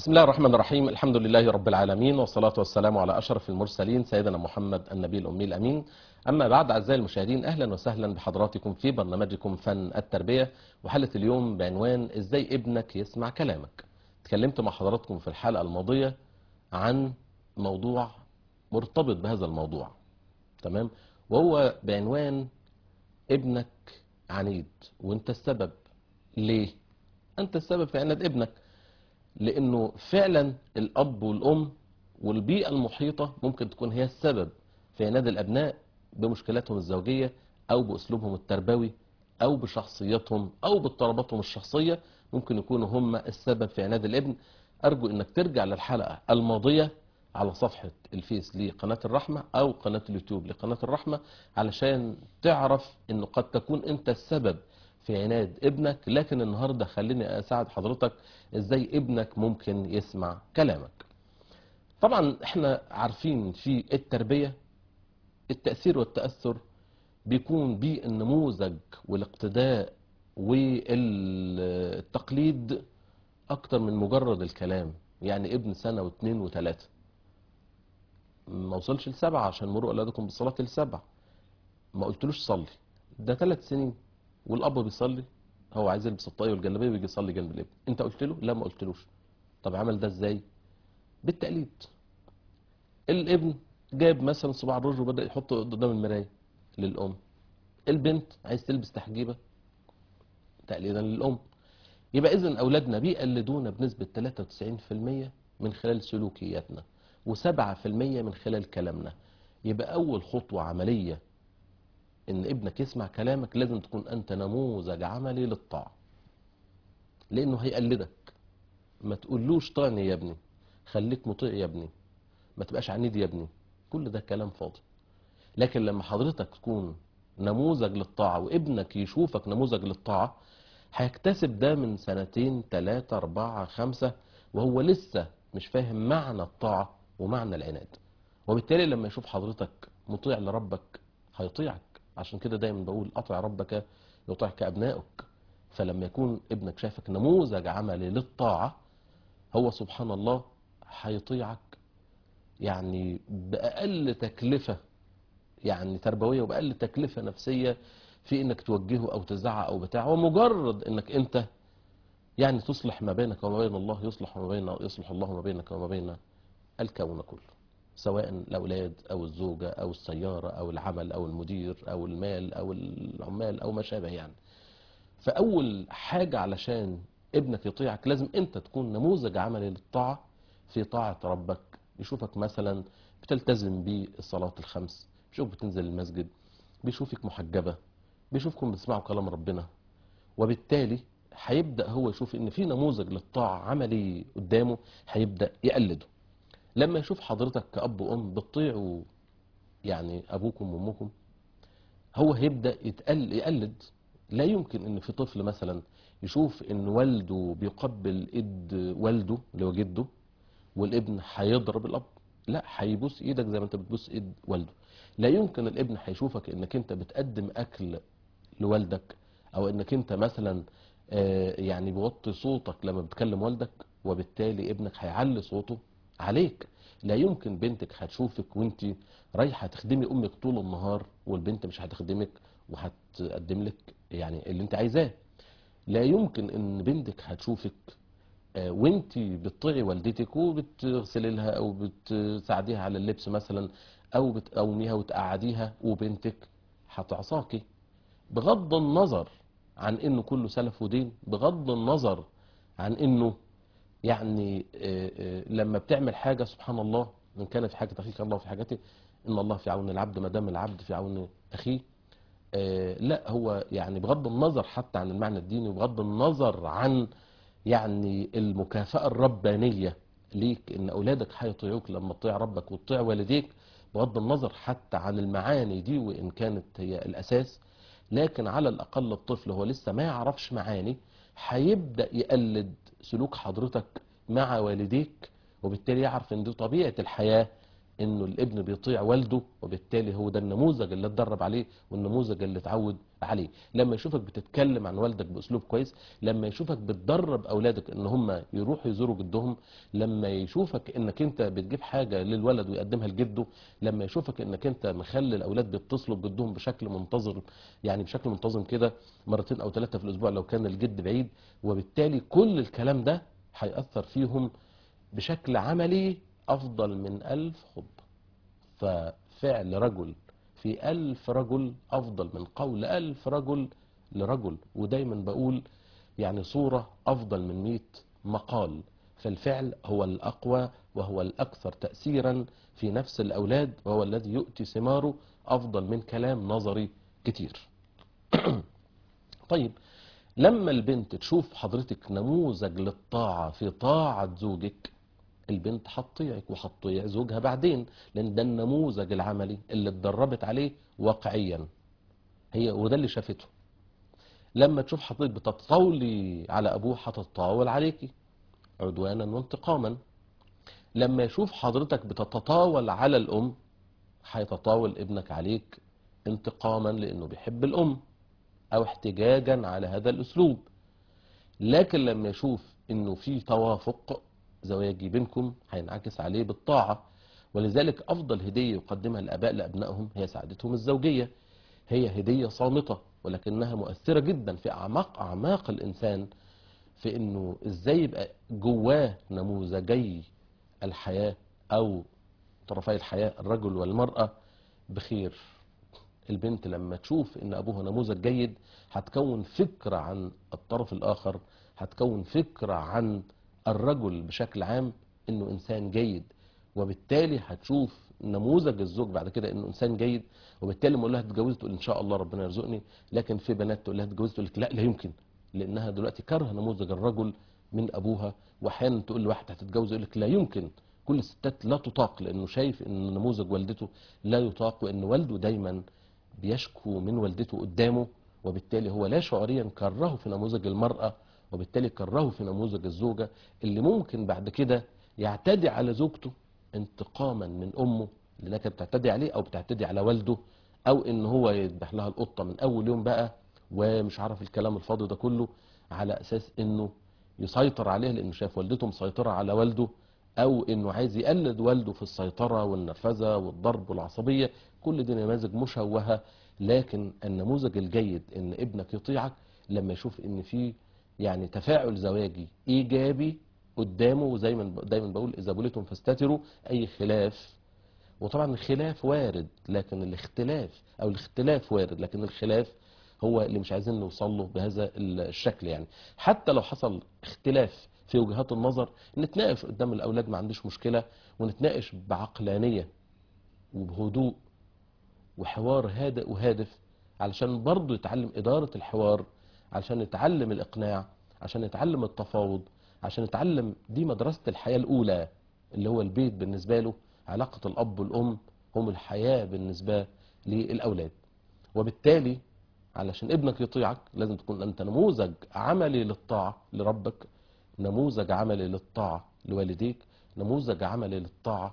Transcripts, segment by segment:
بسم الله الرحمن الرحيم الحمد لله رب العالمين والصلاة والسلام على أشرف المرسلين سيدنا محمد النبي الأمي الأمين أما بعد أعزائي المشاهدين أهلا وسهلا بحضراتكم في برنامجكم فن التربية وحلقة اليوم بعنوان إزاي ابنك يسمع كلامك تكلمت مع حضراتكم في الحلقة الماضية عن موضوع مرتبط بهذا الموضوع تمام وهو بعنوان ابنك عنيد وانت السبب ليه انت السبب في عناد ابنك لانه فعلا الاب والام والبيئه المحيطه ممكن تكون هي السبب في عناد الابناء بمشكلاتهم الزوجيه او باسلوبهم التربوي او بشخصيتهم او باضطراباتهم الشخصيه ممكن يكونوا هم السبب في عناد الابن ارجو انك ترجع للحلقه الماضيه على صفحة الفيس لقناة الرحمة أو قناة اليوتيوب لقناة الرحمة علشان تعرف أنه قد تكون أنت السبب في عناد ابنك لكن النهاردة خليني أساعد حضرتك إزاي ابنك ممكن يسمع كلامك طبعا احنا عارفين في التربية التأثير والتأثر بيكون بالنموذج والاقتداء والتقليد أكتر من مجرد الكلام يعني ابن سنة واثنين وثلاثة ما وصلش لسبعة عشان مروا أولادكم بالصلاة لسبعة ما قلتلوش صلي ده ثلاث سنين والأب بيصلي هو عايز يلبس الطاقية والجلابية ويجي يصلي جنب الابن أنت قلت له؟ لا ما قلتلوش طب عمل ده إزاي؟ بالتقليد الابن جاب مثلا صباع الرز وبدأ يحطه قدام المراية للأم البنت عايز تلبس تحجيبة تقليدا للأم يبقى إذن أولادنا بيقلدونا بنسبة 93% من خلال سلوكياتنا وسبعة في المية من خلال كلامنا يبقى أول خطوة عملية إن ابنك يسمع كلامك لازم تكون أنت نموذج عملي للطاعة لأنه هيقلدك ما تقولوش طعني يا ابني خليك مطيع يا ابني ما تبقاش عنيد يا ابني كل ده كلام فاضي لكن لما حضرتك تكون نموذج للطاعة وابنك يشوفك نموذج للطاعة هيكتسب ده من سنتين ثلاثة أربعة خمسة وهو لسه مش فاهم معنى الطاعة ومعنى العناد وبالتالي لما يشوف حضرتك مطيع لربك هيطيعك عشان كده دايما بقول اطع ربك يطيعك ابنائك فلما يكون ابنك شايفك نموذج عملي للطاعة هو سبحان الله هيطيعك يعني بأقل تكلفة يعني تربوية وبأقل تكلفة نفسية في انك توجهه او تزعق او بتاع ومجرد انك انت يعني تصلح ما بينك وما بين الله يصلح ما بين يصلح الله ما بينك وما بين الكون كله سواء الأولاد أو الزوجة أو السيارة أو العمل أو المدير أو المال أو العمال أو ما شابه يعني فأول حاجة علشان ابنك يطيعك لازم أنت تكون نموذج عملي للطاعة في طاعة ربك يشوفك مثلا بتلتزم بالصلاة الخمس بيشوفك بتنزل المسجد بيشوفك محجبة بيشوفكم بتسمعوا كلام ربنا وبالتالي هيبدأ هو يشوف ان في نموذج للطاعة عملي قدامه هيبدأ يقلده لما يشوف حضرتك كأب وأم بتطيعوا يعني أبوكم وأمكم هو هيبدأ يتقل يقلد لا يمكن ان في طفل مثلا يشوف ان والده بيقبل ايد والده اللي هو جده والابن هيضرب الاب لا هيبوس ايدك زي ما انت بتبوس ايد والده لا يمكن الابن هيشوفك انك انت بتقدم اكل لوالدك او انك انت مثلا آه يعني بوطي صوتك لما بتكلم والدك وبالتالي ابنك هيعلي صوته عليك لا يمكن بنتك هتشوفك وانت رايحه تخدمي امك طول النهار والبنت مش هتخدمك وهتقدم لك يعني اللي انت عايزاه لا يمكن ان بنتك هتشوفك آه وانت بتطيعي والدتك وبتغسلي لها او بتساعديها على اللبس مثلا او بتقوميها وتقعديها وبنتك هتعصاكي بغض النظر عن انه كله سلف ودين بغض النظر عن انه يعني لما بتعمل حاجة سبحان الله من كان في حاجة أخيك الله في حاجته إن الله في عون العبد ما دام العبد في عون أخيه لا هو يعني بغض النظر حتى عن المعنى الديني وبغض النظر عن يعني المكافأة الربانية ليك إن أولادك هيطيعوك لما تطيع ربك وتطيع والديك بغض النظر حتى عن المعاني دي وإن كانت هي الأساس لكن على الأقل الطفل هو لسه ما يعرفش معاني هيبدأ يقلد سلوك حضرتك مع والديك وبالتالي يعرف ان دي طبيعة الحياة انه الابن بيطيع والده وبالتالي هو ده النموذج اللي اتدرب عليه والنموذج اللي اتعود عليه لما يشوفك بتتكلم عن والدك باسلوب كويس لما يشوفك بتدرب اولادك ان هم يروحوا يزوروا جدهم لما يشوفك انك انت بتجيب حاجه للولد ويقدمها لجده لما يشوفك انك انت مخلي الاولاد بيتصلوا بجدهم بشكل منتظم يعني بشكل منتظم كده مرتين او ثلاثه في الاسبوع لو كان الجد بعيد وبالتالي كل الكلام ده هيأثر فيهم بشكل عملي أفضل من ألف خطبة ففعل رجل في ألف رجل أفضل من قول ألف رجل لرجل ودايما بقول يعني صورة أفضل من مئة مقال فالفعل هو الأقوى وهو الأكثر تأثيرا في نفس الأولاد وهو الذي يؤتي ثماره أفضل من كلام نظري كتير طيب لما البنت تشوف حضرتك نموذج للطاعة في طاعة زوجك البنت هتطيعك وهتطيع زوجها بعدين لان ده النموذج العملي اللي اتدربت عليه واقعيا هي وده اللي شافته لما تشوف حضرتك بتتطاولي على ابوه هتتطاول عليكي عدوانا وانتقاما لما يشوف حضرتك بتتطاول على الام هيتطاول ابنك عليك انتقاما لانه بيحب الام او احتجاجا على هذا الاسلوب لكن لما يشوف انه في توافق زواجي بينكم هينعكس عليه بالطاعة ولذلك افضل هدية يقدمها الاباء لابنائهم هي سعادتهم الزوجية هي هدية صامتة ولكنها مؤثرة جدا في اعماق اعماق الانسان في انه ازاي يبقى جواه نموذجي الحياة او طرفي الحياة الرجل والمرأة بخير البنت لما تشوف ان ابوها نموذج جيد هتكون فكرة عن الطرف الاخر هتكون فكرة عن الرجل بشكل عام انه انسان جيد وبالتالي هتشوف نموذج الزوج بعد كده انه انسان جيد وبالتالي لما اقول لها اتجوزت تقول ان شاء الله ربنا يرزقني لكن في بنات تقول لها اتجوزت تقول لك لا لا يمكن لانها دلوقتي كره نموذج الرجل من ابوها واحيانا تقول لواحد هتتجوز يقول لك لا يمكن كل الستات لا تطاق لانه شايف ان نموذج والدته لا يطاق وان والده دايما بيشكو من والدته قدامه وبالتالي هو لا شعوريا كرهه في نموذج المرأة وبالتالي كرهه في نموذج الزوجة اللي ممكن بعد كده يعتدي على زوجته انتقاما من أمه اللي كانت بتعتدي عليه أو بتعتدي على والده أو إن هو يذبح لها القطة من أول يوم بقى ومش عارف الكلام الفاضي ده كله على أساس إنه يسيطر عليه لأنه شايف والدته مسيطرة على والده أو إنه عايز يقلد والده في السيطرة والنرفزة والضرب والعصبية كل دي نماذج مشوهة لكن النموذج الجيد إن ابنك يطيعك لما يشوف إن في يعني تفاعل زواجي ايجابي قدامه وزي ما دايما بقول اذا بوليتم فاستتروا اي خلاف وطبعا الخلاف وارد لكن الاختلاف او الاختلاف وارد لكن الخلاف هو اللي مش عايزين نوصل له بهذا الشكل يعني حتى لو حصل اختلاف في وجهات النظر نتناقش قدام الاولاد ما عنديش مشكله ونتناقش بعقلانيه وبهدوء وحوار هادئ وهادف علشان برضه يتعلم اداره الحوار عشان يتعلم الإقناع عشان يتعلم التفاوض عشان يتعلم دي مدرسة الحياة الأولى اللي هو البيت بالنسبة له علاقة الأب والأم هم الحياة بالنسبة للأولاد وبالتالي علشان ابنك يطيعك لازم تكون أنت نموذج عملي للطاعة لربك نموذج عملي للطاعة لوالديك نموذج عملي للطاعة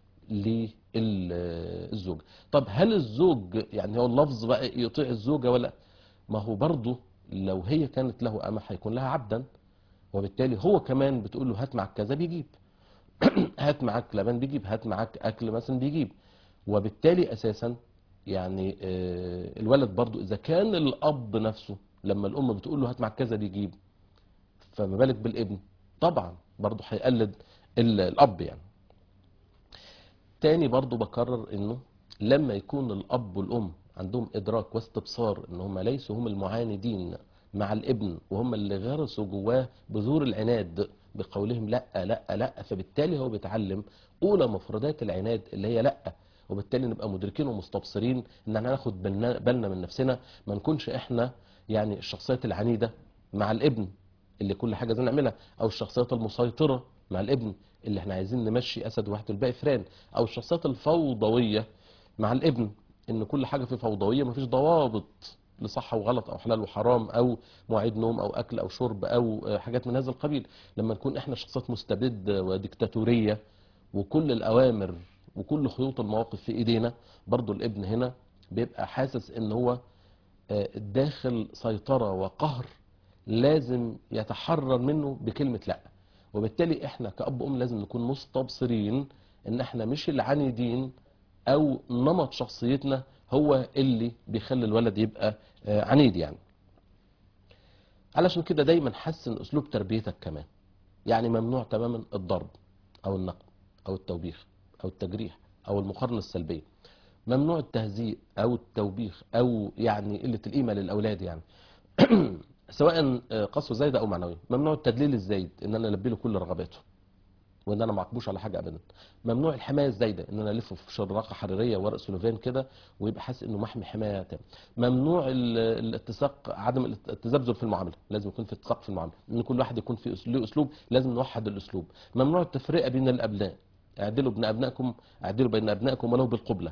للزوج طب هل الزوج يعني هو اللفظ بقى يطيع الزوجة ولا ما هو برضه لو هي كانت له أمة هيكون لها عبدا وبالتالي هو كمان بتقول له هات معك كذا بيجيب هات معك لبن بيجيب هات معك أكل مثلا بيجيب وبالتالي أساسا يعني آه، الولد برضو إذا كان الأب نفسه لما الأم بتقول له هات معك كذا بيجيب فما بالك بالابن طبعا برضو هيقلد ال- الأب يعني تاني برضو بكرر انه لما يكون الاب والام عندهم ادراك واستبصار ان هم ليسوا هم المعاندين مع الابن وهم اللي غرسوا جواه بذور العناد بقولهم لا لا لا فبالتالي هو بيتعلم اولى مفردات العناد اللي هي لا وبالتالي نبقى مدركين ومستبصرين ان احنا ناخد بالنا, بالنا من نفسنا ما نكونش احنا يعني الشخصيات العنيده مع الابن اللي كل حاجه عايزين نعملها او الشخصيات المسيطره مع الابن اللي احنا عايزين نمشي اسد واحد والباقي فران او الشخصيات الفوضويه مع الابن ان كل حاجه في فوضويه مفيش ضوابط لصح وغلط او حلال وحرام او مواعيد نوم او اكل او شرب او آه، حاجات من هذا القبيل لما نكون احنا شخصيات مستبده وديكتاتوريه وكل الاوامر وكل خيوط المواقف في ايدينا برضو الابن هنا بيبقى حاسس ان هو آه، داخل سيطرة وقهر لازم يتحرر منه بكلمة لا وبالتالي احنا كأب أم لازم نكون مستبصرين ان احنا مش العنيدين او نمط شخصيتنا هو اللي بيخلي الولد يبقى آه، عنيد يعني علشان كده دايما حسن اسلوب تربيتك كمان يعني ممنوع تماما الضرب او النقد او التوبيخ او التجريح او المقارنه السلبيه ممنوع التهزيء او التوبيخ او يعني قله القيمه للاولاد يعني سواء آه، قسوه زايده او معنويه ممنوع التدليل الزايد ان انا البي له كل رغباته وان انا ما اعاقبوش على حاجه ابدا ممنوع الحمايه الزايده ان انا الفه في شراقه حريريه ورق سلوفان كده ويبقى حاسس انه محمي حمايه تام ممنوع ال- الاتساق عدم الات- التذبذب في المعامله لازم يكون في اتساق في المعامله ان كل واحد يكون في أس- له اسلوب لازم نوحد الاسلوب ممنوع التفرقه بين الابناء اعدلوا بين ابنائكم اعدلوا بين ابنائكم ولو بالقبله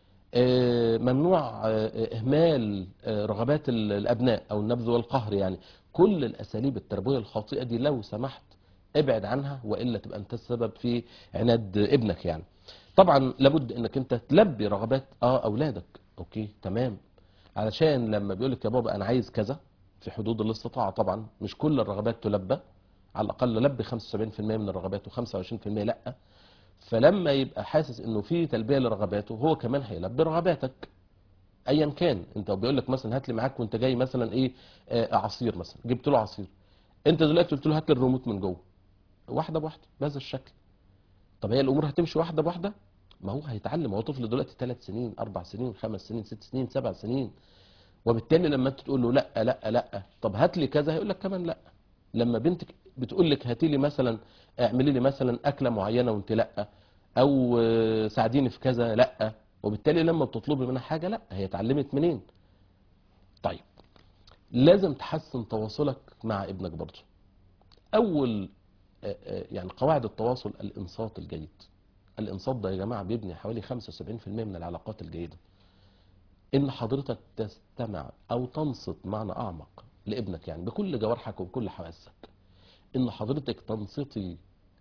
آه، ممنوع آه، اهمال آه، رغبات ال- الابناء او النبذ والقهر يعني كل الاساليب التربويه الخاطئه دي لو سمحت ابعد عنها والا تبقى انت السبب في عناد ابنك يعني طبعا لابد انك انت تلبي رغبات اه اولادك اوكي تمام علشان لما بيقول لك يا بابا انا عايز كذا في حدود الاستطاعه طبعا مش كل الرغبات تلبى على الاقل لبي 75% من الرغبات و25% لا فلما يبقى حاسس انه في تلبيه لرغباته هو كمان هيلبي رغباتك ايا كان انت بيقول لك مثلا هات لي معاك وانت جاي مثلا ايه آه عصير مثلا جبت له عصير انت دلوقتي قلت له هات لي الريموت من جوه واحده بواحده بهذا الشكل طب هي الامور هتمشي واحده بواحده ما هو هيتعلم هو طفل دلوقتي ثلاث سنين اربع سنين خمس سنين ست سنين سبع سنين وبالتالي لما انت تقول له لا لا لا طب هات لي كذا هيقول لك كمان لا لما بنتك بتقول لك هاتي لي مثلا اعملي لي مثلا اكله معينه وانت لا او آه، ساعديني في كذا لا وبالتالي لما بتطلبي منها حاجه لا هي اتعلمت منين طيب لازم تحسن تواصلك مع ابنك برضه اول آه، آه، يعني قواعد التواصل الانصات الجيد الانصات ده يا جماعه بيبني حوالي 75% من العلاقات الجيده ان حضرتك تستمع او تنصت معنى اعمق لابنك يعني بكل جوارحك وبكل حواسك ان حضرتك تنصتي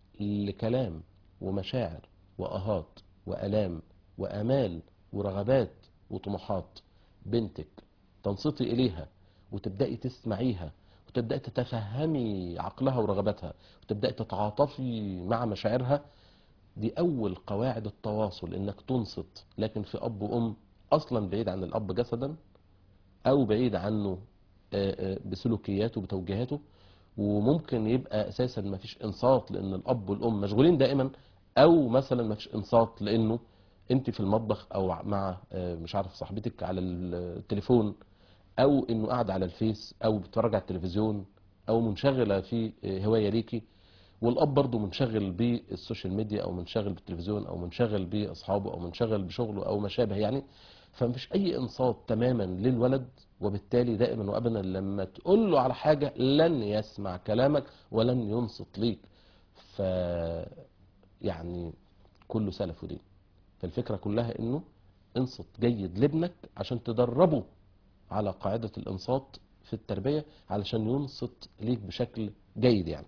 لكلام ومشاعر واهات والام وامال ورغبات وطموحات بنتك تنصتي اليها وتبداي تسمعيها وتبداي تتفهمي عقلها ورغباتها وتبداي تتعاطفي مع مشاعرها دي اول قواعد التواصل انك تنصت لكن في اب وام اصلا بعيد عن الاب جسدا او بعيد عنه آه، آه، بسلوكياته بتوجيهاته وممكن يبقى اساسا ما فيش انصات لان الاب والام مشغولين دائما او مثلا ما فيش انصات لانه انت في المطبخ او مع آه، مش عارف صاحبتك على التليفون او انه قاعد على الفيس او بتتفرج على التلفزيون او منشغله في آه، هوايه ليكي والاب برضه منشغل بالسوشيال ميديا او منشغل بالتلفزيون او منشغل باصحابه او منشغل بشغله او ما شابه يعني فمفيش اي انصات تماما للولد وبالتالي دائما وابدا لما تقول له على حاجه لن يسمع كلامك ولن ينصت ليك ف يعني كله سلف ودين فالفكره كلها انه انصت جيد لابنك عشان تدربه على قاعده الانصات في التربيه علشان ينصت ليك بشكل جيد يعني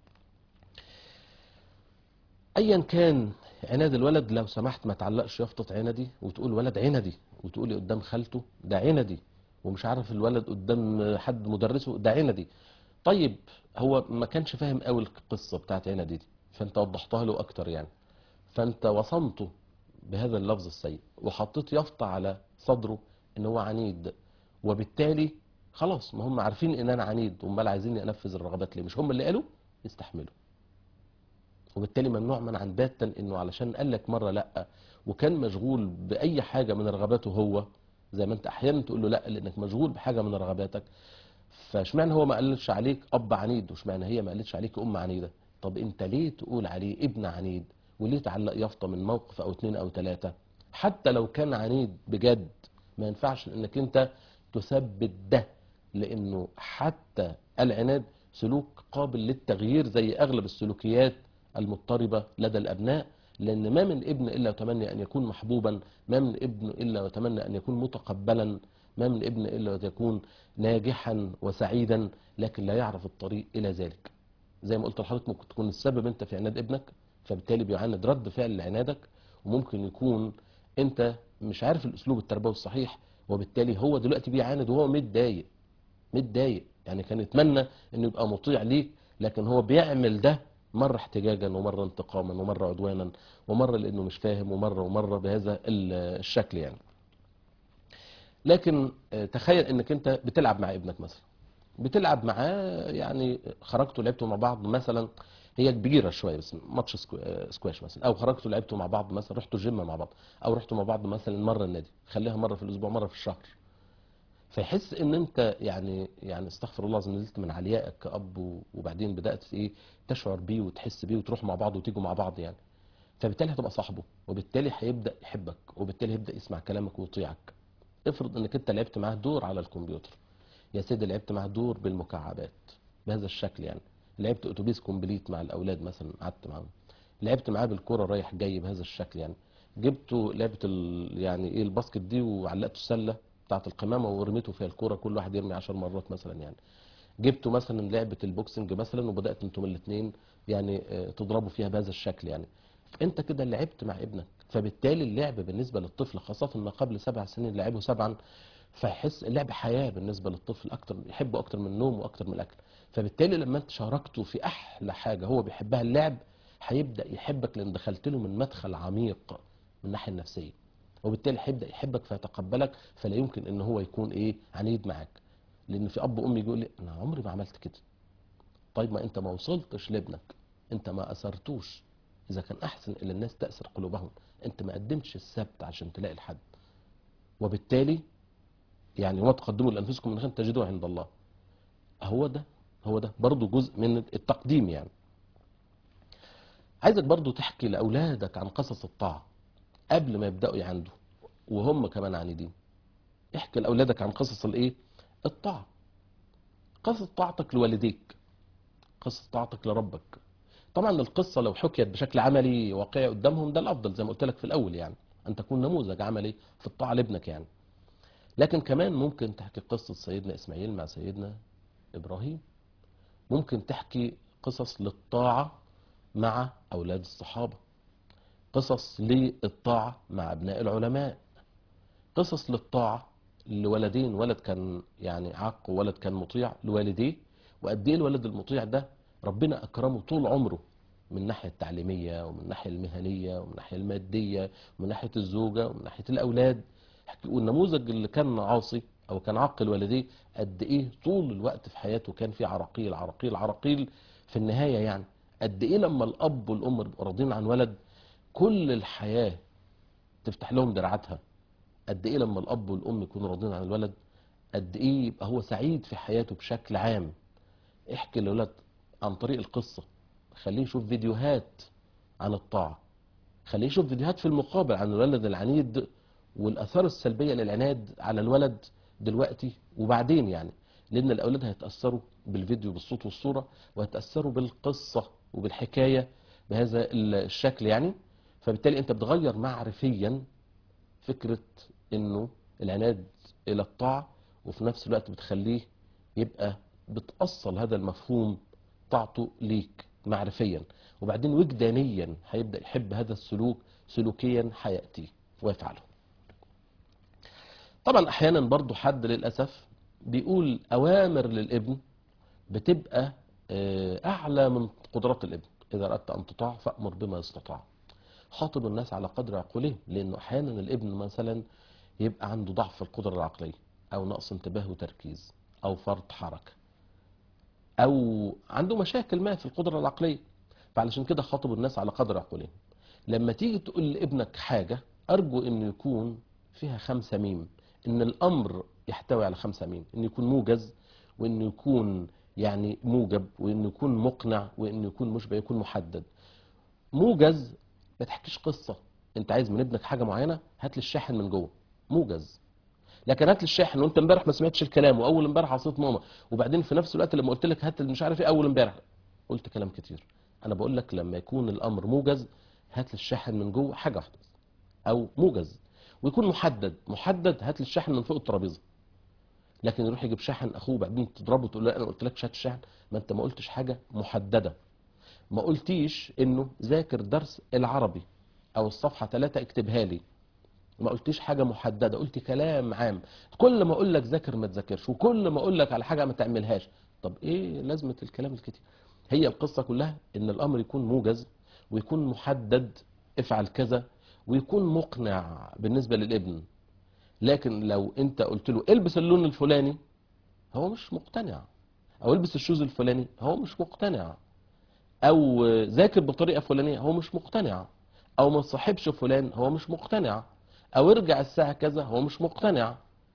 ايا كان عناد الولد لو سمحت ما تعلقش يافطه عندي وتقول ولد عندي وتقولي قدام خالته ده عندي ومش عارف الولد قدام حد مدرسه ده عندي طيب هو ما كانش فاهم قوي القصه بتاعت عندي دي فانت وضحتها له اكتر يعني فانت وصمته بهذا اللفظ السيء وحطيت يافطه على صدره ان هو عنيد وبالتالي خلاص ما هم عارفين ان انا عنيد امال عايزيني انفذ الرغبات ليه مش هم اللي قالوا يستحملوا وبالتالي ممنوع منعا باتا انه علشان قال لك مره لا وكان مشغول باي حاجه من رغباته هو زي ما انت احيانا تقول له لا لانك مشغول بحاجه من رغباتك فاشمعنى هو ما قالش عليك اب عنيد واشمعنى هي ما قالتش عليك ام عنيده طب انت ليه تقول عليه ابن عنيد وليه تعلق يافطه من موقف او اتنين او تلاته حتى لو كان عنيد بجد ما ينفعش انك انت تثبت ده لانه حتى العناد سلوك قابل للتغيير زي اغلب السلوكيات المضطربة لدى الأبناء لأن ما من ابن إلا يتمنى أن يكون محبوبا ما من ابن إلا يتمنى أن يكون متقبلا ما من ابن إلا يكون ناجحا وسعيدا لكن لا يعرف الطريق إلى ذلك زي ما قلت لحضرتك ممكن تكون السبب أنت في عناد ابنك فبالتالي بيعاند رد فعل لعنادك وممكن يكون انت مش عارف الاسلوب التربوي الصحيح وبالتالي هو دلوقتي بيعاند وهو متضايق متضايق يعني كان يتمنى انه يبقى مطيع ليك لكن هو بيعمل ده مرة احتجاجا ومرة انتقاما ومرة عدوانا ومرة لانه مش فاهم ومرة ومرة بهذا ال- الشكل يعني لكن آه، تخيل انك انت بتلعب مع ابنك مثلا بتلعب معاه يعني خرجتوا لعبتوا مع بعض مثلا هي كبيره شويه بس ماتش سكو- آه، سكواش مثلا او خرجتوا لعبتوا مع بعض مثلا رحتوا جيم مع بعض او رحتوا مع بعض مثلا مره النادي خليها مره في الاسبوع مره في الشهر فيحس ان انت يعني يعني استغفر الله العظيم نزلت من عليائك كاب و- وبعدين بدات ايه تشعر بيه وتحس بيه وتروحوا مع بعض وتيجوا مع بعض يعني فبالتالي هتبقى صاحبه وبالتالي هيبدا يحبك وبالتالي هيبدا يسمع كلامك ويطيعك افرض انك انت لعبت معاه دور على الكمبيوتر يا سيدي لعبت معاه دور بالمكعبات بهذا الشكل يعني لعبت اتوبيس كومبليت مع الاولاد مثلا قعدت معاهم لعبت معاه بالكوره رايح جاي بهذا الشكل يعني جبته لعبه ال... يعني ايه الباسكت دي وعلقته السله بتاعه القمامه ورميته فيها الكوره كل واحد يرمي 10 مرات مثلا يعني جبتوا مثلا لعبه البوكسنج مثلا وبدات انتم الاثنين يعني آه، تضربوا فيها بهذا الشكل يعني انت كده لعبت مع ابنك فبالتالي اللعب بالنسبه للطفل خاصه ما قبل سبع سنين لعبه سبعا فيحس اللعب حياه بالنسبه للطفل اكتر يحبه اكتر من النوم واكتر من الاكل فبالتالي لما انت شاركته في احلى حاجه هو بيحبها اللعب هيبدا يحبك لان دخلت له من مدخل عميق من الناحيه النفسيه وبالتالي هيبدا يحبك فيتقبلك فلا يمكن ان هو يكون ايه عنيد معاك لان في اب وام يقول لي انا عمري ما عملت كده طيب ما انت ما وصلتش لابنك انت ما اثرتوش اذا كان احسن الى الناس تاثر قلوبهم انت ما قدمتش السبت عشان تلاقي الحد وبالتالي يعني وما تقدموا لانفسكم من خير تجدوه عند الله هو ده هو ده برضو جزء من التقديم يعني عايزك برضو تحكي لاولادك عن قصص الطاعه قبل ما يبداوا يعندوا وهم كمان عنيدين احكي لاولادك عن قصص الايه الطاعه قصص طاعتك لوالديك قصة طاعتك لربك طبعا القصة لو حكيت بشكل عملي واقعي قدامهم ده الأفضل زي ما قلت لك في الأول يعني أن تكون نموذج عملي في الطاعة لابنك يعني لكن كمان ممكن تحكي قصة سيدنا إسماعيل مع سيدنا إبراهيم ممكن تحكي قصص للطاعة مع أولاد الصحابة قصص للطاعة مع أبناء العلماء قصص للطاعة لولدين ولد كان يعني عاق وولد كان مطيع لوالديه وقد ايه الولد المطيع ده ربنا اكرمه طول عمره من الناحيه التعليميه ومن الناحيه المهنيه ومن الناحيه الماديه ومن ناحيه الزوجه ومن ناحيه الاولاد والنموذج اللي كان عاصي او كان عاقل والديه قد ايه طول الوقت في حياته كان في عراقيل عراقيل عراقيل في النهايه يعني قد ايه لما الاب والام بيبقوا راضيين عن ولد كل الحياه تفتح لهم دراعاتها قد ايه لما الاب والام يكونوا راضيين عن الولد قد ايه يبقى هو سعيد في حياته بشكل عام احكي للولد عن طريق القصة خليه يشوف فيديوهات عن الطاعة خليه يشوف فيديوهات في المقابل عن الولد العنيد والآثار السلبية للعناد على الولد دلوقتي وبعدين يعني لأن الأولاد هيتأثروا بالفيديو بالصوت والصورة وهيتأثروا بالقصة وبالحكاية بهذا الشكل يعني فبالتالي أنت بتغير معرفيا فكرة انه العناد الى الطاعة وفي نفس الوقت بتخليه يبقى بتأصل هذا المفهوم طاعته ليك معرفيا وبعدين وجدانيا هيبدأ يحب هذا السلوك سلوكيا هيأتيه ويفعله طبعا احيانا برضو حد للأسف بيقول اوامر للابن بتبقى آه، اعلى من قدرات الابن اذا اردت ان تطاع فامر بما يستطاع خاطب الناس على قدر عقولهم لانه احيانا الابن مثلا يبقى عنده ضعف في القدره العقليه او نقص انتباه وتركيز او فرط حركه او عنده مشاكل ما في القدره العقليه فعلشان كده خاطب الناس على قدر عقولهم لما تيجي تقول لابنك حاجه ارجو انه يكون فيها خمسه ميم ان الامر يحتوي على خمسه ميم انه يكون موجز وانه يكون يعني موجب وانه يكون مقنع وانه يكون مشبع يكون محدد موجز ما تحكيش قصه انت عايز من ابنك حاجه معينه هات لي الشاحن من جوه موجز لكن هات لي الشاحن وانت امبارح ما سمعتش الكلام واول امبارح عصيت ماما وبعدين في نفس الوقت لما قلت لك هات مش عارف ايه اول امبارح قلت كلام كتير انا بقول لك لما يكون الامر موجز هات لي الشاحن من جوه حاجه واحده بس. او موجز ويكون محدد محدد هات لي الشاحن من فوق الترابيزه لكن يروح يجيب شاحن اخوه بعدين تضربه تقول له لا انا قلت لك هات الشاحن ما انت ما قلتش حاجه محدده ما قلتيش انه ذاكر درس العربي او الصفحه 3 اكتبها لي ما قلتيش حاجه محدده قلت كلام عام كل ما اقول لك ذاكر ما تذاكرش وكل ما اقول لك على حاجه ما تعملهاش طب ايه لازمه الكلام الكتير هي القصه كلها ان الامر يكون موجز ويكون محدد افعل كذا ويكون مقنع بالنسبه للابن لكن لو انت قلت له البس اللون الفلاني هو مش مقتنع او البس الشوز الفلاني هو مش مقتنع او ذاكر بطريقه فلانيه هو مش مقتنع او ما تصاحبش فلان هو مش مقتنع او ارجع الساعه كذا هو مش مقتنع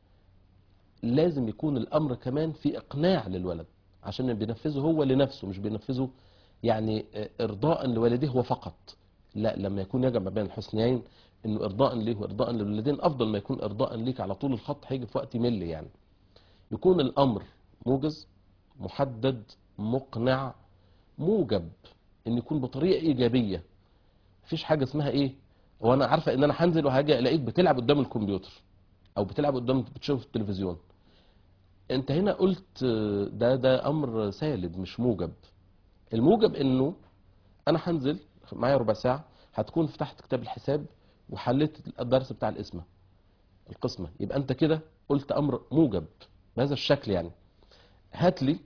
لازم يكون الامر كمان في اقناع للولد عشان بينفذه هو لنفسه مش بينفذه يعني ارضاء لوالديه هو فقط لا لما يكون يجمع بين الحسنيين انه ارضاء ليه وارضاء للوالدين افضل ما يكون ارضاء ليك على طول الخط هيجي في وقت يمل يعني يكون الامر موجز محدد مقنع موجب ان يكون بطريقه ايجابيه مفيش حاجه اسمها ايه هو انا عارفه ان انا هنزل وهاجي الاقيك بتلعب قدام الكمبيوتر او بتلعب قدام بتشوف التلفزيون انت هنا قلت ده ده امر سالب مش موجب الموجب انه انا هنزل معايا ربع ساعه هتكون فتحت كتاب الحساب وحليت الدرس بتاع القسمه القسمه يبقى انت كده قلت امر موجب بهذا الشكل يعني هات لي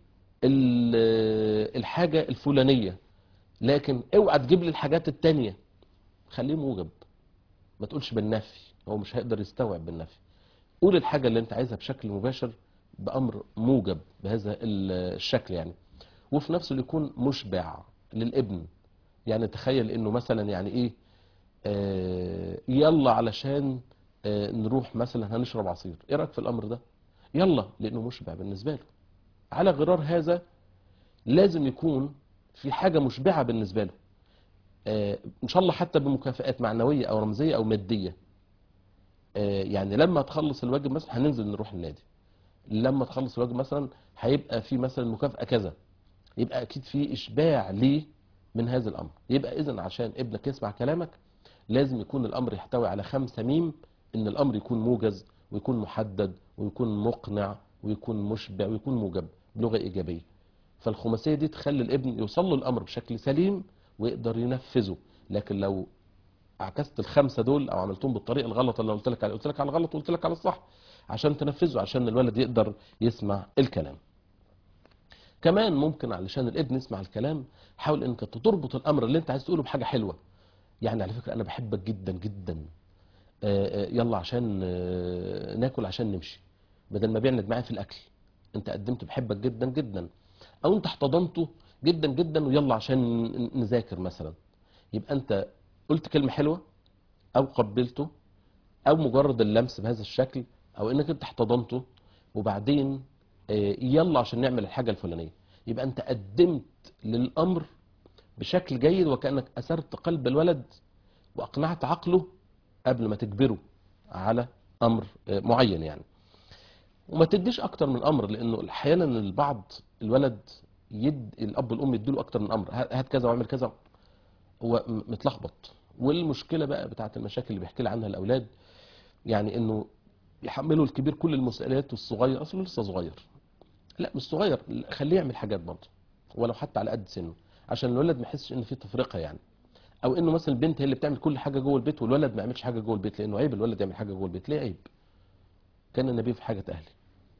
الحاجه الفلانيه لكن اوعى تجيب لي الحاجات التانية خليه موجب ما تقولش بالنفي هو مش هيقدر يستوعب بالنفي قول الحاجة اللي انت عايزها بشكل مباشر بأمر موجب بهذا الشكل يعني وفي نفسه يكون مشبع للابن يعني تخيل انه مثلا يعني ايه آه يلا علشان آه نروح مثلا هنشرب عصير ايه رايك في الامر ده يلا لانه مشبع بالنسبه له على غرار هذا لازم يكون في حاجه مشبعه بالنسبه له آه ان شاء الله حتى بمكافئات معنويه او رمزيه او ماديه يعني لما تخلص الواجب مثلا هننزل نروح النادي لما تخلص الواجب مثلا هيبقى في مثلا مكافأة كذا يبقى اكيد في اشباع ليه من هذا الامر يبقى اذا عشان ابنك يسمع كلامك لازم يكون الامر يحتوي على خمسة ميم ان الامر يكون موجز ويكون محدد ويكون مقنع ويكون مشبع ويكون موجب بلغة ايجابية فالخماسية دي تخلي الابن يوصل له الامر بشكل سليم ويقدر ينفذه لكن لو عكست الخمسه دول او عملتهم بالطريقه الغلط اللي قلت لك عليه قلت لك على الغلط وقلت لك على الصح عشان تنفذه عشان الولد يقدر يسمع الكلام كمان ممكن علشان الابن يسمع الكلام حاول انك تربط الامر اللي انت عايز تقوله بحاجه حلوه يعني على فكره انا بحبك جدا جدا يلا عشان ناكل عشان نمشي بدل ما بيعند معايا في الاكل انت قدمت بحبك جدا جدا او انت احتضنته جدا جدا ويلا عشان نذاكر مثلا يبقى انت قلت كلمة حلوة أو قبلته أو مجرد اللمس بهذا الشكل أو إنك أنت احتضنته وبعدين يلا عشان نعمل الحاجة الفلانية يبقى أنت قدمت للأمر بشكل جيد وكأنك أسرت قلب الولد وأقنعت عقله قبل ما تجبره على أمر معين يعني وما تديش أكتر من أمر لأنه أحيانا البعض الولد يد الأب والأم يديله أكتر من أمر هات كذا واعمل كذا هو متلخبط والمشكله بقى بتاعت المشاكل اللي بيحكي لي عنها الاولاد يعني انه يحملوا الكبير كل المسؤوليات والصغير اصله لسه صغير لا مش صغير خليه يعمل حاجات برضه ولو حتى على قد سنه عشان الولد ما يحسش ان في تفرقه يعني او انه مثلا البنت هي اللي بتعمل كل حاجه جوه البيت والولد ما يعملش حاجه جوه البيت لانه عيب الولد يعمل حاجه جوه البيت ليه عيب كان النبي في حاجه اهلي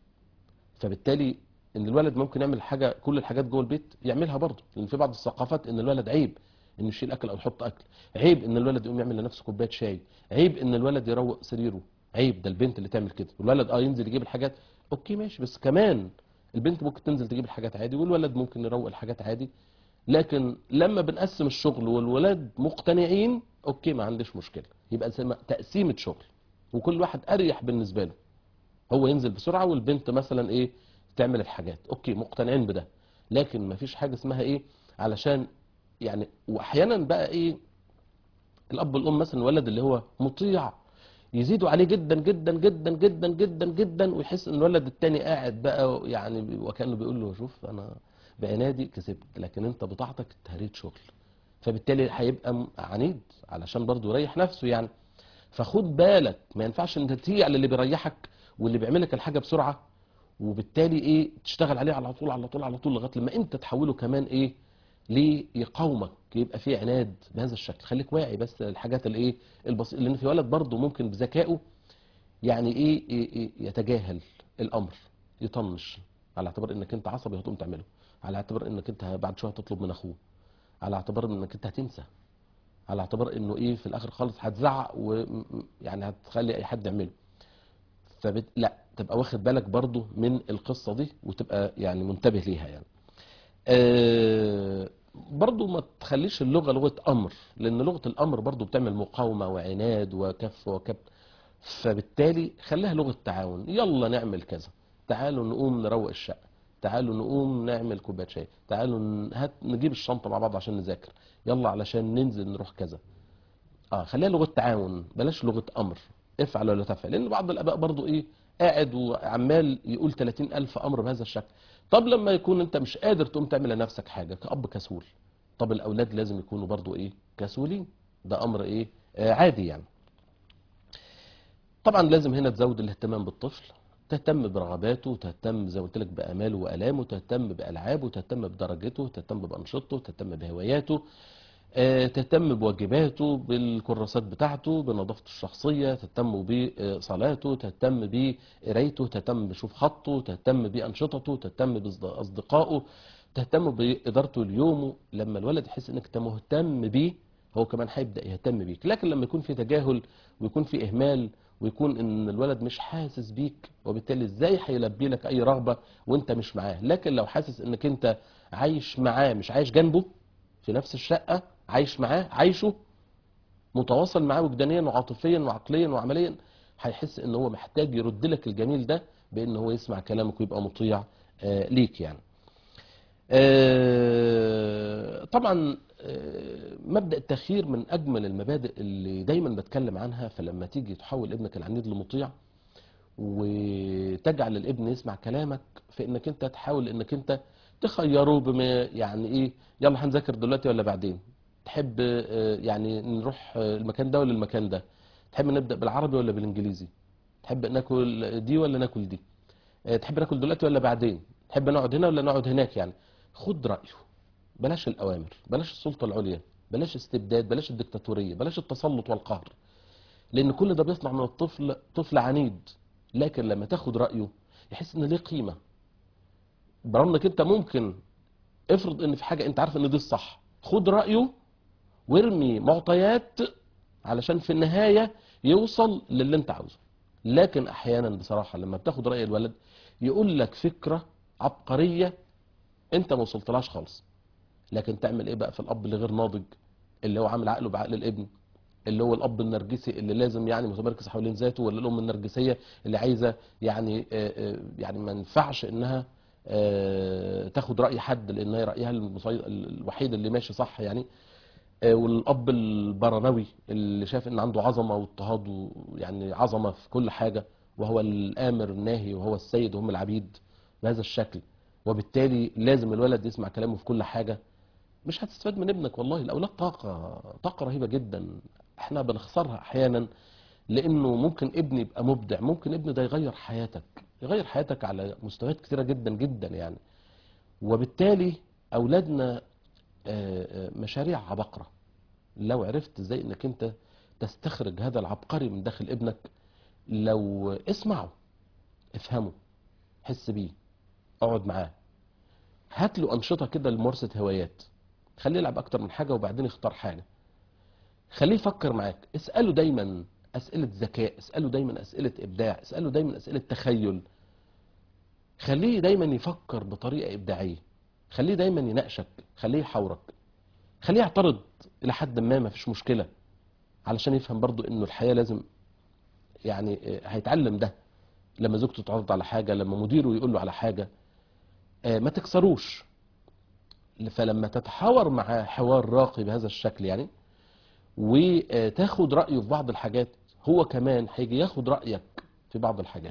فبالتالي ان الولد ممكن يعمل حاجه كل الحاجات جوه البيت يعملها برضه لان في بعض الثقافات ان الولد عيب انه يشيل اكل او يحط اكل عيب ان الولد يقوم يعمل لنفسه كوبايه شاي عيب ان الولد يروق سريره عيب ده البنت اللي تعمل كده والولد اه ينزل يجيب الحاجات اوكي ماشي بس كمان البنت ممكن تنزل تجيب الحاجات عادي والولد ممكن يروق الحاجات عادي لكن لما بنقسم الشغل والولاد مقتنعين اوكي ما عنديش مشكله يبقى تقسيمه شغل وكل واحد اريح بالنسبه له هو ينزل بسرعه والبنت مثلا ايه تعمل الحاجات اوكي مقتنعين بده لكن ما فيش حاجه اسمها ايه علشان يعني واحيانا بقى ايه الاب والام مثلا الولد اللي هو مطيع يزيدوا عليه جدا جدا جدا جدا جدا جدا ويحس ان الولد التاني قاعد بقى يعني وكانه بيقول له شوف انا بعنادي كسبت لكن انت بطاعتك اتهريت شغل فبالتالي هيبقى عنيد علشان برضه يريح نفسه يعني فخد بالك ما ينفعش انت تيجي على اللي بيريحك واللي بيعمل لك الحاجه بسرعه وبالتالي ايه تشتغل عليه على طول على طول على طول لغايه لما انت تحوله كمان ايه ليه يقاومك يبقى في عناد بهذا الشكل خليك واعي بس الحاجات الايه البسيطه لان في ولد برضه ممكن بذكائه يعني ايه, إيه, إيه يتجاهل الامر يطنش على اعتبار انك انت عصبي هتقوم تعمله على اعتبار انك انت بعد شويه هتطلب من اخوه على اعتبار انك انت هتنسى على اعتبار انه ايه في الاخر خالص هتزعق ويعني هتخلي اي حد يعمله فبت... لا تبقى واخد بالك برضو من القصة دي وتبقى يعني منتبه ليها يعني آه برضو ما تخليش اللغة لغة أمر لأن لغة الأمر برضو بتعمل مقاومة وعناد وكف وكبت فبالتالي خليها لغة تعاون يلا نعمل كذا تعالوا نقوم نروق الشقة تعالوا نقوم نعمل كوبايه شاي تعالوا ن- هات نجيب الشنطة مع بعض عشان نذاكر يلا علشان ننزل نروح كذا اه خليها لغة تعاون بلاش لغة أمر افعل ولا تفعل لأن بعض الآباء برضو إيه قاعد وعمال يقول 30 ألف أمر بهذا الشكل طب لما يكون أنت مش قادر تقوم تعمل لنفسك حاجة كأب كسول طب الأولاد لازم يكونوا برضو إيه كسولين ده أمر إيه آه عادي يعني طبعا لازم هنا تزود الاهتمام بالطفل تهتم برغباته تهتم زي ما قلت لك باماله والامه تهتم بالعابه تهتم بدرجته تهتم بانشطته تهتم بهواياته آه، تهتم بواجباته بالكراسات بتاعته بنظافته الشخصيه تهتم بصلاته تهتم بقرايته تهتم بشوف خطه تهتم بانشطته تهتم باصدقائه تهتم بادارته ليومه لما الولد يحس انك انت مهتم بيه هو كمان هيبدا يهتم بيك لكن لما يكون في تجاهل ويكون في اهمال ويكون ان الولد مش حاسس بيك وبالتالي ازاي هيلبي لك اي رغبه وانت مش معاه لكن لو حاسس انك انت عايش معاه مش عايش جنبه في نفس الشقه عايش معاه عايشه متواصل معاه وجدانيا وعاطفيا وعقليا وعمليا هيحس ان هو محتاج يرد لك الجميل ده بان هو يسمع كلامك ويبقى مطيع آه، ليك يعني آه، طبعا آه، مبدأ التخيير من أجمل المبادئ اللي دايما بتكلم عنها فلما تيجي تحول ابنك العنيد لمطيع وتجعل الابن يسمع كلامك في انك انت تحاول انك انت تخيره بما يعني ايه يلا هنذاكر دلوقتي ولا بعدين تحب آه، يعني نروح آه، المكان ده ولا المكان ده تحب نبدأ بالعربي ولا بالانجليزي تحب ناكل دي ولا ناكل دي آه، تحب ناكل دلوقتي ولا بعدين تحب نقعد هنا ولا نقعد هناك يعني خد رأيه بلاش الأوامر بلاش السلطة العليا بلاش استبداد بلاش الدكتاتورية بلاش التسلط والقهر لأن كل ده بيصنع من الطفل طفل عنيد لكن لما تاخد رأيه يحس إن ليه قيمة برغم إنك أنت ممكن افرض إن في حاجة أنت عارف إن دي الصح خد رأيه وارمي معطيات علشان في النهاية يوصل للي أنت عاوزه لكن أحيانا بصراحة لما بتاخد رأي الولد يقول لك فكرة عبقرية انت ما وصلتلهاش خالص لكن تعمل ايه بقى في الاب اللي غير ناضج اللي هو عامل عقله بعقل الابن اللي هو الاب النرجسي اللي لازم يعني متمركز حوالين ذاته ولا الام النرجسيه اللي عايزه يعني آه، آه، يعني ما ينفعش انها آه، تاخد راي حد لان هي رايها المصي- الوحيد اللي ماشي صح يعني آه، والاب البرنوي اللي شايف ان عنده عظمه واضطهاد ويعني عظمه في كل حاجه وهو الامر الناهي وهو السيد وهم العبيد بهذا الشكل وبالتالي لازم الولد يسمع كلامه في كل حاجه مش هتستفاد من ابنك والله الاولاد طاقه طاقه رهيبه جدا احنا بنخسرها احيانا لانه ممكن ابني يبقى مبدع ممكن ابني ده يغير حياتك يغير حياتك على مستويات كتيره جدا جدا يعني وبالتالي اولادنا آه، آه، مشاريع عبقرة لو عرفت ازاي انك انت تستخرج هذا العبقري من داخل ابنك لو اسمعه افهمه حس بيه اقعد معاه هات له انشطه كده لممارسه هوايات خليه يلعب اكتر من حاجه وبعدين يختار حاجه خليه يفكر معاك اساله دايما اسئله ذكاء اساله دايما اسئله ابداع اساله دايما اسئله تخيل خليه دايما يفكر بطريقه ابداعيه خليه دايما يناقشك خليه يحاورك خليه يعترض الى حد ما ما فيش مشكله علشان يفهم برضو انه الحياه لازم يعني آه، هيتعلم ده لما زوجته تعرض على حاجه لما مديره يقول له على حاجه آه، ما تكسروش فلما تتحاور معاه حوار راقي بهذا الشكل يعني وتاخد رأيه في بعض الحاجات هو كمان هيجي ياخد رأيك في بعض الحاجات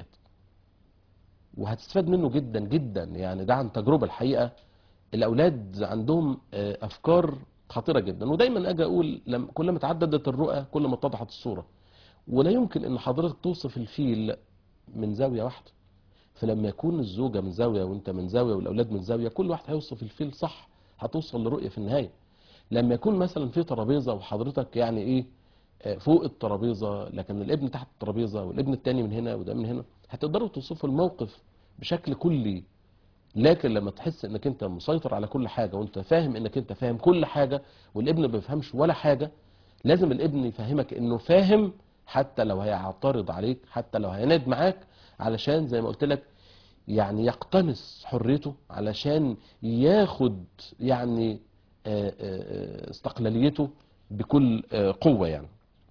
وهتستفاد منه جدا جدا يعني ده عن تجربة الحقيقة الأولاد عندهم آه، أفكار خطيرة جدا ودايما أجي أقول لما كلما تعددت الرؤى كل ما اتضحت الصورة ولا يمكن أن حضرتك توصف الفيل من زاوية واحدة فلما يكون الزوجة من زاوية وانت من زاوية والأولاد من زاوية كل واحد هيوصف الفيل صح هتوصل لرؤية في النهاية لما يكون مثلا في ترابيزه وحضرتك يعني ايه آه، فوق الترابيزه لكن الابن تحت الترابيزه والابن التاني من هنا وده من هنا هتقدروا توصفوا الموقف بشكل كلي لكن لما تحس انك انت مسيطر على كل حاجه وانت فاهم انك انت فاهم كل حاجه والابن ما بيفهمش ولا حاجه لازم الابن يفهمك انه فاهم حتى لو هيعترض عليك حتى لو هيناد معاك علشان زي ما قلت لك يعني يقتنص حريته علشان ياخد يعني آه، آه، استقلاليته بكل آه، قوة يعني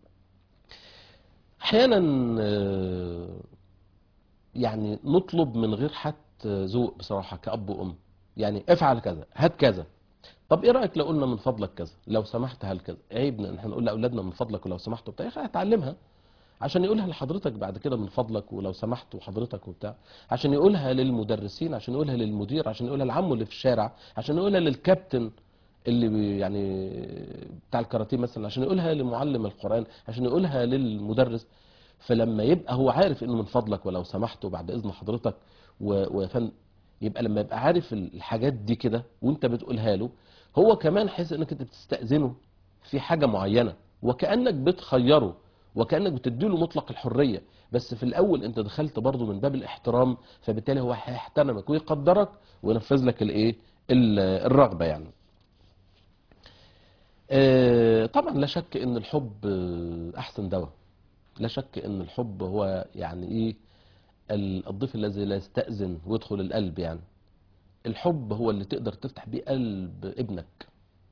احيانا آه، يعني نطلب من غير حتى ذوق بصراحة كأب وأم يعني افعل كذا هات كذا طب ايه رأيك لو قلنا من فضلك كذا لو سمحت هل كذا عيب ان احنا نقول لاولادنا من فضلك ولو سمحت وبتاع يا اخي هتعلمها عشان يقولها لحضرتك بعد كده من فضلك ولو سمحت وحضرتك وبتاع عشان يقولها للمدرسين عشان يقولها للمدير عشان يقولها لعمه اللي في الشارع عشان يقولها للكابتن اللي بي- يعني بتاع الكاراتيه مثلا عشان يقولها لمعلم القرآن عشان يقولها للمدرس فلما يبقى هو عارف انه من فضلك ولو سمحت وبعد اذن حضرتك و- وفن يبقى لما يبقى عارف الحاجات دي كده وانت بتقولها له هو كمان حاسس انك انت بتستأذنه في حاجة معينة وكأنك بتخيره وكأنك بتديله مطلق الحرية بس في الأول أنت دخلت برضه من باب الاحترام فبالتالي هو هيحترمك ويقدرك وينفذ لك الإيه ال- الرغبة يعني آه، طبعا لا شك ان الحب آه، احسن دواء لا شك ان الحب هو يعني ايه ال- الضيف الذي لا يستأذن ويدخل القلب يعني الحب هو اللي تقدر تفتح بيه قلب ابنك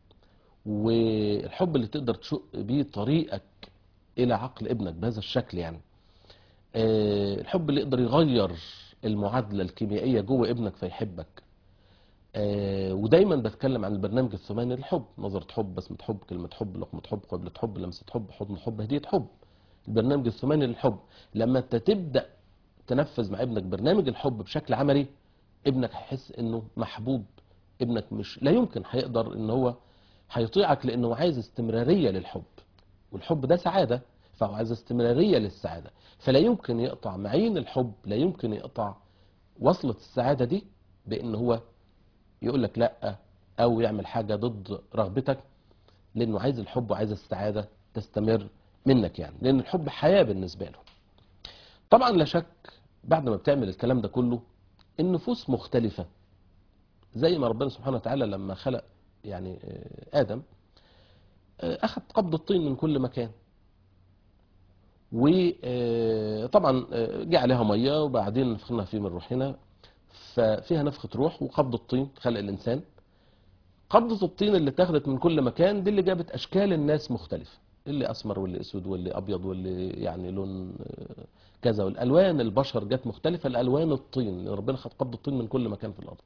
والحب اللي تقدر تشق بيه طريقك الى عقل ابنك بهذا الشكل يعني آه، الحب اللي يقدر يغير المعادلة الكيميائية جوه ابنك فيحبك آه، ودايما بتكلم عن البرنامج الثماني للحب نظرة حب بسمة حب كلمة حب لقمة حب قبلة حب لمسة حب حضن حب هدية حب البرنامج الثماني للحب لما انت تبدأ تنفذ مع ابنك برنامج الحب بشكل عملي ابنك هيحس انه محبوب ابنك مش لا يمكن هيقدر ان هو هيطيعك لانه عايز استمرارية للحب والحب ده سعادة فهو عايز استمرارية للسعادة فلا يمكن يقطع معين الحب لا يمكن يقطع وصلة السعادة دي بان هو يقول لك لا او يعمل حاجة ضد رغبتك لانه عايز الحب وعايز السعادة تستمر منك يعني لان الحب حياة بالنسبة له طبعا لا شك بعد ما بتعمل الكلام ده كله النفوس مختلفة زي ما ربنا سبحانه وتعالى لما خلق يعني آه، آدم آه، أخذ قبض الطين من كل مكان وطبعا جه عليها مية وبعدين نفخنا فيه من روحنا ففيها نفخة روح وقبض الطين خلق الإنسان قبضة الطين اللي اتاخدت من كل مكان دي اللي جابت أشكال الناس مختلفة اللي أسمر واللي أسود واللي أبيض واللي يعني لون آه، كذا والألوان البشر جت مختلفة الألوان الطين لأن ربنا خد قبض الطين من كل مكان في الأرض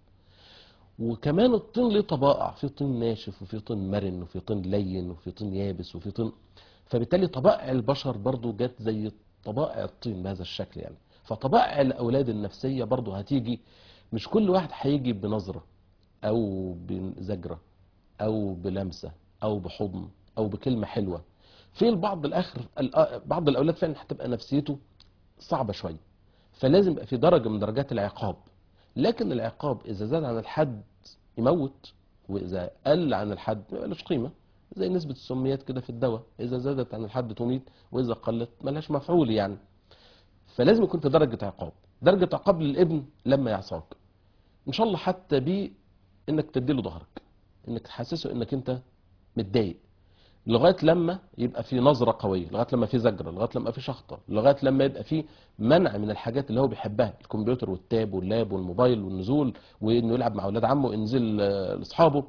وكمان الطين ليه طبائع في طين ناشف وفي طين مرن وفي طين لين وفي طين يابس وفي طين فبالتالي طبائع البشر برضو جت زي طبائع الطين بهذا الشكل يعني فطبائع الأولاد النفسية برضو هتيجي مش كل واحد هيجي بنظرة أو بزجرة أو بلمسة أو بحضن أو بكلمة حلوة في البعض الآخر الأ- بعض الأولاد فعلا هتبقى نفسيته صعبة شوية فلازم يبقى في درجة من درجات العقاب لكن العقاب إذا زاد عن الحد يموت وإذا قل عن الحد ما يبقاش قيمة زي نسبة السميات كده في الدواء إذا زادت عن الحد تميت وإذا قلت ملهاش مفعول يعني فلازم يكون في درجة عقاب درجة عقاب للابن لما يعصاك إن شاء الله حتى بيه إنك تديله ظهرك إنك تحسسه إنك أنت متضايق لغايه لما يبقى في نظره قويه لغايه لما في زجره لغايه لما في شخطه لغايه لما يبقى في منع من الحاجات اللي هو بيحبها الكمبيوتر والتاب واللاب والموبايل والنزول وانه يلعب مع اولاد عمه وينزل آه، لاصحابه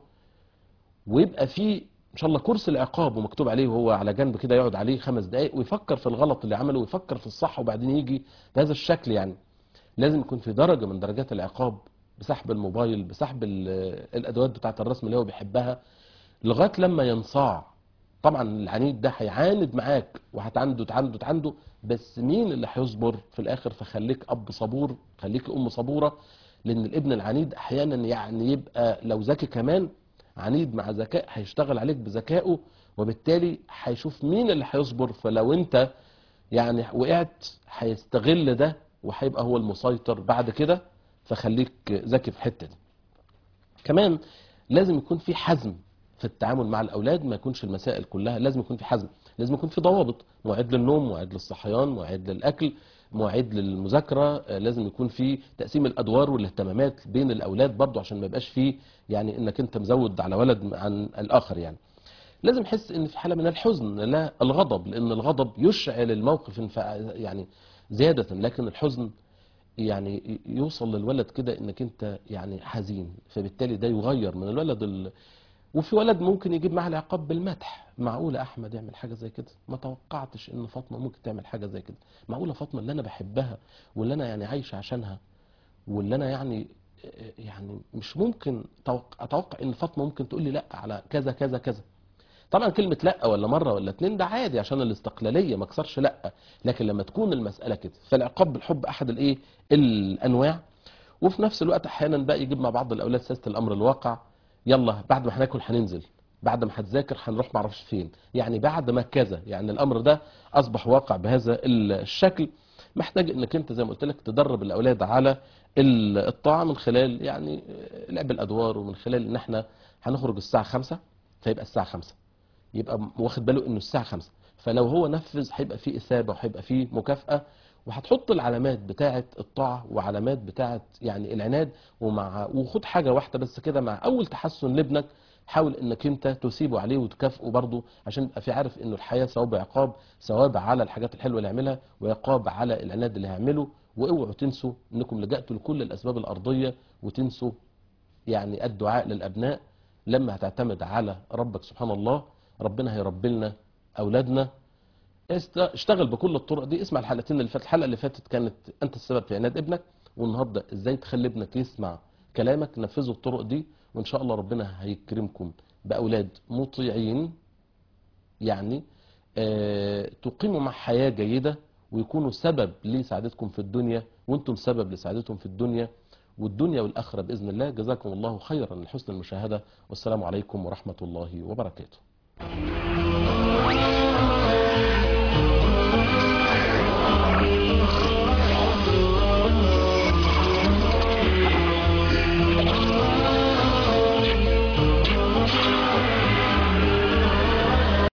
ويبقى في ان شاء الله كرسي العقاب ومكتوب عليه وهو على جنب كده يقعد عليه خمس دقائق ويفكر في الغلط اللي عمله ويفكر في الصح وبعدين يجي بهذا الشكل يعني لازم يكون في درجه من درجات العقاب بسحب الموبايل بسحب ال- الادوات بتاعه الرسم اللي هو بيحبها لغايه لما ينصاع طبعا العنيد ده هيعاند معاك وهتعنده تعنده تعنده بس مين اللي هيصبر في الاخر فخليك اب صبور خليك ام صبوره لان الابن العنيد احيانا يعني يبقى لو ذكي كمان عنيد مع ذكاء هيشتغل عليك بذكائه وبالتالي هيشوف مين اللي هيصبر فلو انت يعني وقعت هيستغل ده وهيبقى هو المسيطر بعد كده فخليك ذكي في الحته دي كمان لازم يكون في حزم في التعامل مع الاولاد ما يكونش المسائل كلها لازم يكون في حزم لازم يكون في ضوابط مواعيد للنوم مواعيد للصحيان مواعيد للاكل مواعيد للمذاكره آه، لازم يكون في تقسيم الادوار والاهتمامات بين الاولاد برضو عشان ما يبقاش فيه يعني انك انت مزود على ولد عن الاخر يعني لازم يحس ان في حاله من الحزن لا الغضب لان الغضب يشعل الموقف انفع- يعني زياده لكن الحزن يعني يوصل للولد كده انك انت يعني حزين فبالتالي ده يغير من الولد ال... وفي ولد ممكن يجيب معاه العقاب بالمدح معقولة أحمد يعمل حاجة زي كده ما توقعتش إن فاطمة ممكن تعمل حاجة زي كده معقولة فاطمة اللي أنا بحبها واللي أنا يعني عايش عشانها واللي أنا يعني يعني مش ممكن توق- أتوقع إن فاطمة ممكن تقول لي لأ على كذا كذا كذا طبعا كلمة لا ولا مرة ولا اتنين ده عادي عشان الاستقلالية ما اكسرش لا لكن لما تكون المسألة كده فالعقاب بالحب أحد الإيه الأنواع وفي نفس الوقت أحيانا بقى يجيب مع بعض الأولاد سياسة الأمر الواقع يلا بعد ما هناكل هننزل بعد ما هتذاكر هنروح معرفش فين يعني بعد ما كذا يعني الأمر ده أصبح واقع بهذا الشكل محتاج انك انت زي ما قلت لك تدرب الاولاد على ال- الطاعه من خلال يعني لعب الادوار ومن خلال ان احنا هنخرج الساعه 5 فيبقى الساعه 5 يبقى واخد باله انه الساعه 5 فلو هو نفذ هيبقى فيه اثابه وهيبقى فيه مكافاه وهتحط العلامات بتاعه الطاعه وعلامات بتاعه يعني العناد ومع وخد حاجه واحده بس كده مع اول تحسن لابنك حاول انك انت تثيبه عليه وتكافئه برضه عشان يبقى في عارف انه الحياه ثواب وعقاب ثواب على الحاجات الحلوه اللي يعملها وعقاب على العناد اللي هيعمله واوعوا تنسوا انكم لجأتوا لكل الاسباب الارضيه وتنسوا يعني الدعاء للابناء لما هتعتمد على ربك سبحان الله ربنا هيربي لنا اولادنا است- اشتغل بكل الطرق دي اسمع الحلقتين اللي فاتت الحلقه اللي فاتت كانت انت السبب في عناد ابنك والنهارده ازاي تخلي ابنك يسمع كلامك نفذوا الطرق دي وان شاء الله ربنا هيكرمكم باولاد مطيعين يعني آه تقيموا مع حياه جيده ويكونوا سبب لسعادتكم في الدنيا وانتم سبب لسعادتهم في الدنيا والدنيا والاخره باذن الله جزاكم الله خيرا لحسن المشاهده والسلام عليكم ورحمه الله وبركاته